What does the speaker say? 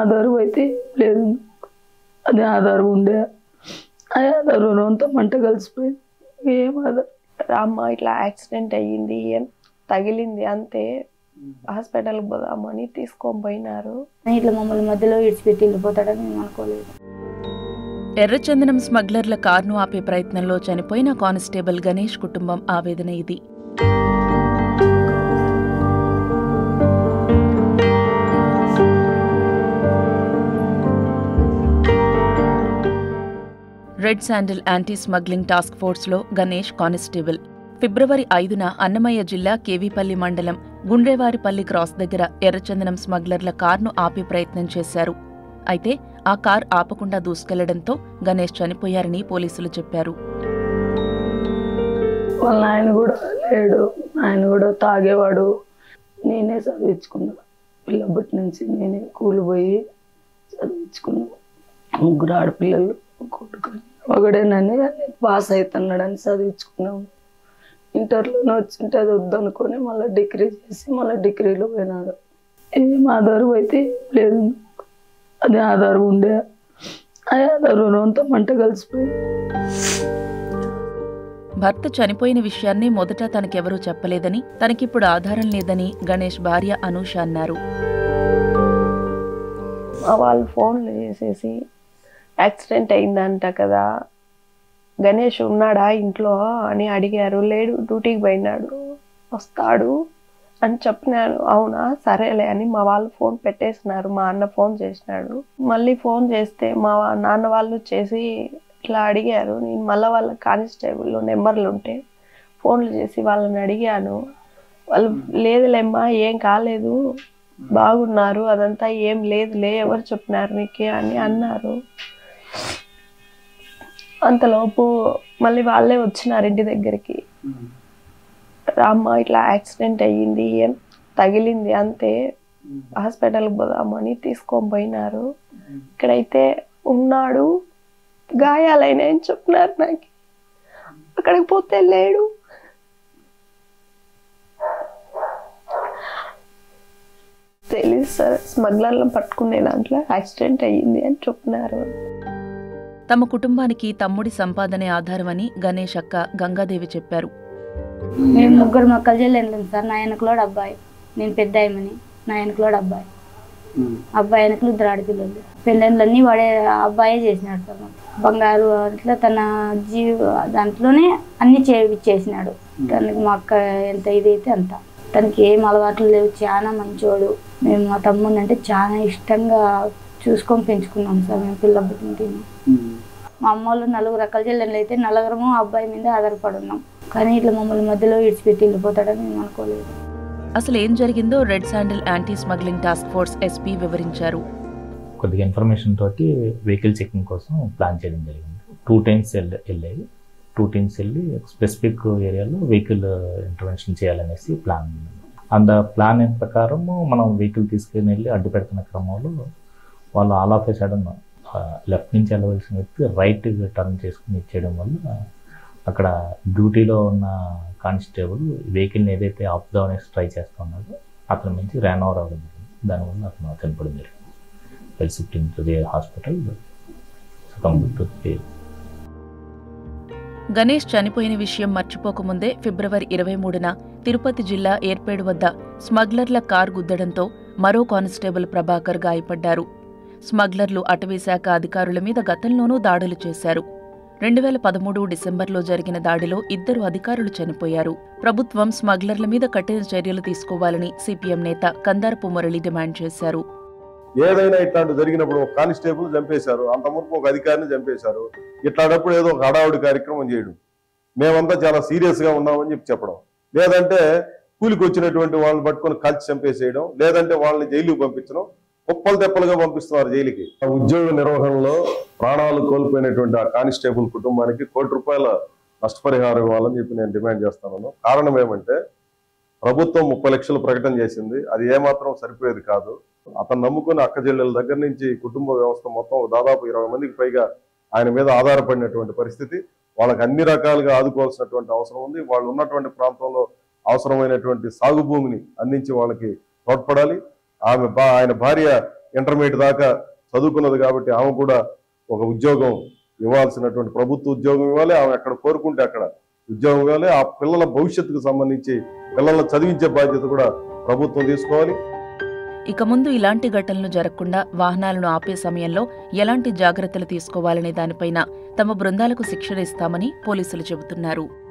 ఆధారం అయితే లేదు అదే ఆధారం ఉండే ఆ ఆధారం అంతా మంట కలిసిపోయింది ఏం ఆధారం రామ్మ ఇట్లా యాక్సిడెంట్ అయ్యింది ఏం తగిలింది అంతే హాస్పిటల్కి పోదామని తీసుకొని పోయినారు ఇట్లా మమ్మల్ని మధ్యలో ఇడిచిపెట్టి వెళ్ళిపోతాడని మేము అనుకోలేదు ఎర్రచందనం స్మగ్లర్ల కారును ఆపే ప్రయత్నంలో చనిపోయిన కానిస్టేబుల్ గణేష్ కుటుంబం ఆవేదన ఇది red sandal anti smuggling task ఫోర్స్లో గణేష్ కానిస్టేబుల్ ఫిబ్రవరి ఐదున అన్నమయ్య జిల్లా కేవీపల్లి మండలం గుండ్రేవారిపల్లి క్రాస్ దగ్గర ఎర్రచందనం స్మగ్లర్ల కార్ను ఆపే ప్రయత్నం చేశారు అయితే ఆ కార్ ఆపకుండా దూసుకెళ్లడంతో గణేష్ చనిపోయారని పోలీసులు చెప్పారు వాళ్ళ ఆయన కూడా లేడు ఆయన కూడా తాగేవాడు నేనే చదివించుకున్నా పిల్లప్పటి నుంచి నేనే కూలి పోయి చదివించుకున్నా ముగ్గురు ఆడపిల్లలు కొడుకు ఒకడేనని పాస్ అవుతున్నాడని చదివించుకున్నాం ఇంటర్లోనే వచ్చింటే అది వద్దనుకొని మళ్ళీ డిగ్రీ చేసి మళ్ళీ డిగ్రీలో పోయినాడు ఏం ఆధారం అయితే లేదు అదే ఆధారం ఉండే ఆ ఆధారం అంతా మంట కలిసిపోయింది భర్త చనిపోయిన విషయాన్ని మొదట తనకెవరూ చెప్పలేదని తనకిప్పుడు ఆధారం లేదని గణేష్ భార్య అనూష అన్నారు మా వాళ్ళు ఫోన్లు చేసేసి యాక్సిడెంట్ అయిందంట కదా గణేష్ ఉన్నాడా ఇంట్లో అని అడిగారు లేడు డ్యూటీకి పోయినాడు వస్తాడు అని చెప్పినాను అవునా సరేలే అని మా వాళ్ళు ఫోన్ పెట్టేసినారు మా అన్న ఫోన్ చేసినాడు మళ్ళీ ఫోన్ చేస్తే మా వా- నాన్న వాళ్ళు చేసి ఇట్లా అడిగారు నేను మళ్ళీ వాళ్ళ కానిస్టేబుల్ నెంబర్లు ఉంటే ఫోన్లు చేసి వాళ్ళని అడిగాను వాళ్ళు లేదులేమ్మా ఏం కాలేదు బాగున్నారు అదంతా ఏం లేదులే ఎవరు చెప్పినారు నీకే అని అన్నారు అంతలోపు మళ్ళీ వాళ్ళే వచ్చినారు ఇంటి దగ్గరికి రామ్మ ఇట్లా యాక్సిడెంట్ అయ్యింది ఏం తగిలింది అంతే హాస్పిటల్కి పోదామని తీసుకొని పోయినారు ఇక్కడైతే ఉన్నాడు గాయాలైనాయని చెప్పినారు నాకు అక్కడికి పోతే లేడు తెలీదు సార్ స్మగ్లర్లను పట్టుకునే దాంట్లో యాక్సిడెంట్ అయ్యింది అని చెప్పినారు తమ కుటుంబానికి తమ్ముడి సంపాదనే ఆధారమని గణేష్ అక్క గంగాదేవి చెప్పారు మేము ముగ్గురు మొక్కలు చెల్లెండ్లు సార్ నా వెనకలోడు అబ్బాయి నేను పెద్ద అయ్యమని నా వెనకలోడు అబ్బాయి అబ్బాయి వెనకలు ఇద్దరు ఆడపిల్లలు పెళ్ళిళ్ళన్నీ వాడే అబ్బాయే చేసినాడు సార్ మాకు. బంగారు అట్లా తన జీవ దాంట్లోనే అన్ని చేసినాడు తనకి మా అక్క ఎంత ఇదైతే అంత తనకి ఏం అలవాట్లు లేవు చాలా మంచోడు మేము మా తమ్ముడిని అంటే చాలా ఇష్టంగా చూసుకొని పెంచుకున్నాం సార్ మేము పిల్ల పుట్టిన మా అమ్మ వాళ్ళు నలుగురు రకాల చెల్లెళ్ళు అయితే నలుగురము ఆ అబ్బాయి మీద ఆధారపడి ఉన్నాం కానీ ఇట్లా మమ్మల్ని మధ్యలో ఇడిచిపెట్టి వెళ్ళిపోతాడని మేము అనుకోలేదు అసలు ఏం జరిగిందో red sandal anti smuggling task force SP వివరించారు కొద్దిగా ఇన్ఫర్మేషన్ తోటి వెహికల్ చెకింగ్ కోసం ప్లాన్ చేయడం జరిగింది టూ టైమ్స్ వెళ్ళ వెళ్ళేది టూ టీమ్స్ వెళ్ళి స్పెసిఫిక్ ఏరియాలో వెహికల్ ఇంటర్వెన్షన్ చేయాలనేసి ప్లాన్ అంద ప్లాన్ ప్రకారం మనం వెహికల్ తీసుకుని వెళ్ళి అడ్డు పెడుతున్న క్రమంలో వాళ్ళు all of a sudden left నుంచి వెళ్ళవలసిన వ్యక్తి రైట్ టర్న్ చేసుకుని ఇచ్చేయడం వల్ల అక్కడ డ్యూటీలో ఉన్న కానిస్టేబుల్ వెహికల్ని ఏదైతే ఆపుదాం అనేసి ట్రై చేస్తున్నాడో అతని నుంచి ర్యాన్ ఓవర్ అవ్వడం జరిగింది దానివల్ల అతను చనిపోవడం జరిగింది well shifting to the hospital సకం టు ది గణేష్ చనిపోయిన విషయం మర్చిపోకముందే ఫిబ్రవరి ఇరవై మూడున తిరుపతి జిల్లా ఏర్పేడు వద్ద స్మగ్లర్ల కార్ గుద్దడంతో మరో కానిస్టేబుల్ ప్రభాకర్ గాయపడ్డారు స్మగ్లర్లు అటవీశాఖ అధికారుల మీద గతంలోనూ దాడులు చేశారు రెండు వేల పదమూడు డిసెంబర్లో జరిగిన దాడిలో ఇద్దరు అధికారులు చనిపోయారు ప్రభుత్వం స్మగ్లర్ల మీద కఠిన చర్యలు తీసుకోవాలని సిపిఎం నేత కందారపు మురళి డిమాండ్ చేశారు ఏదైనా ఇట్లాంటి జరిగినప్పుడు ఒక కానిస్టేబుల్ చంపేశారు అంత మునుపు ఒక అధికారిని చంపేశారు ఇట్లాంటప్పుడు ఏదో ఒక హడావుడి కార్యక్రమం చేయడం మేమంతా చాలా సీరియస్ గా ఉన్నామని చెప్పి చెప్పడం లేదంటే కూలికి వచ్చినటువంటి వాళ్ళని పట్టుకొని కాల్చి చంపేసేయడం లేదంటే వాళ్ళని జైలుకి పంపించడం కుప్పలు తెప్పలుగా పంపిస్తున్నారు జైలుకి ఆ ఉద్యోగ నిర్వహణలో ప్రాణాలు కోల్పోయినటువంటి ఆ కానిస్టేబుల్ కుటుంబానికి కోటి రూపాయల నష్టపరిహారం ఇవ్వాలని చెప్పి నేను డిమాండ్ చేస్తున్నాను కారణం ఏమంటే ప్రభుత్వం ముప్పై లక్షలు ప్రకటన చేసింది అది ఏమాత్రం సరిపోయేది కాదు అతను నమ్ముకున్న అక్క చెల్లెల దగ్గర నుంచి కుటుంబ వ్యవస్థ మొత్తం దాదాపు ఇరవై మందికి పైగా ఆయన మీద ఆధారపడినటువంటి పరిస్థితి వాళ్ళకి అన్ని రకాలుగా ఆదుకోవాల్సినటువంటి అవసరం ఉంది వాళ్ళు ఉన్నటువంటి ప్రాంతంలో అవసరమైనటువంటి సాగు భూమిని అందించి వాళ్ళకి తోడ్పడాలి ఆమె బా ఆయన భార్య ఇంటర్మీడియట్ దాకా చదువుకున్నది కాబట్టి ఆమె కూడా ఒక ఉద్యోగం ఇవ్వాల్సినటువంటి ప్రభుత్వ ఉద్యోగం ఇవ్వాలి ఆమె ఎక్కడ కోరుకుంటే అక్కడ ఉద్యోగం ఇవ్వాలి ఆ పిల్లల భవిష్యత్తుకు సంబంధించి పిల్లల్ని చదివించే బాధ్యత కూడా ప్రభుత్వం తీసుకోవాలి ఇక ముందు ఇలాంటి ఘటనలు జరగకుండా వాహనాలను ఆపే సమయంలో ఎలాంటి జాగ్రత్తలు తీసుకోవాలనే దానిపైన తమ బృందాలకు శిక్షణ ఇస్తామని పోలీసులు చెబుతున్నారు